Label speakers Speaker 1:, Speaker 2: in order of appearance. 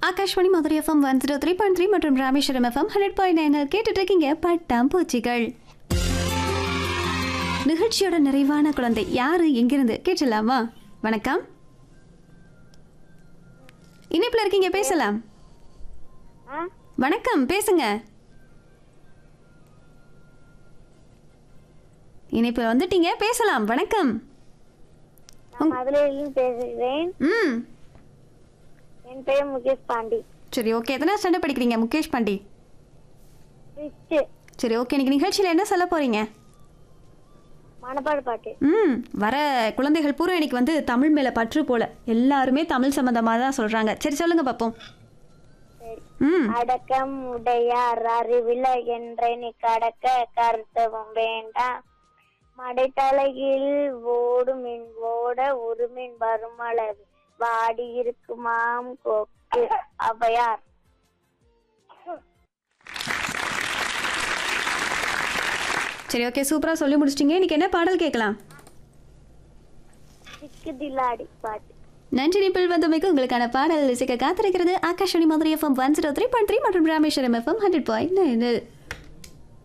Speaker 1: Akashvani Madurai FM one zero three point three மற்றும் Rameswaram FM hundred point nine கேட்டுட்டு இருக்கீங்க பட்டாம்பூச்சிகள் நிகழ்ச்சியோட நிறைவான குழந்தை யாரு எங்கிருந்து கேட்டலாமா வணக்கம் இணைப்புல இருக்கீங்க பேசலாம்
Speaker 2: ஆ
Speaker 1: வணக்கம் பேசுங்க இணைப்புல வந்துட்டீங்க பேசலாம் வணக்கம்
Speaker 2: நான் மதுரையிலிருந்து பேசுகிறேன்
Speaker 1: ம்
Speaker 2: என் பெயர் முகேஷ் பாண்டி
Speaker 1: சரி ஓகே எத்தனை ஸ்டாண்டர்ட் படிக்கிறீங்க முகேஷ் பாண்டி
Speaker 2: ஃபிஃப்த்து
Speaker 1: சரி ஓகே இன்னைக்கு நிகழ்ச்சியில் என்ன சொல்ல போறீங்க
Speaker 2: மணப்பாடு பாட்டு
Speaker 1: ம் வர குழந்தைகள் பூரா இன்னைக்கு வந்து தமிழ் மேலே பற்று போல எல்லாருமே தமிழ் சம்மந்தமாக தான் சொல்கிறாங்க சரி சொல்லுங்க பார்ப்போம்
Speaker 2: சரி
Speaker 1: ம்
Speaker 2: அடக்கம் உடையார் அறிவில என்றே நீ கடக்க கருத்தவும் வேண்டாம் மடைத்தலையில் ஓடும் மின் ஓட உருமின் வருமளவு வாடி இருக்குமாம் கொக்கு அவையார்
Speaker 1: சரி ஓகே சூப்பராக சொல்லி முடிச்சிட்டிங்க இன்னைக்கு என்ன பாடல் கேட்கலாம்
Speaker 2: சிக்கு தில்லாடி பாட்டு
Speaker 1: நன்றி நிப்பிள் வந்தமைக்கு உங்களுக்கான பாடல் இசைக்க காத்திருக்கிறது Akashvani Madurai FM one zero three point three மற்றும் Rameswaram FM hundred point nine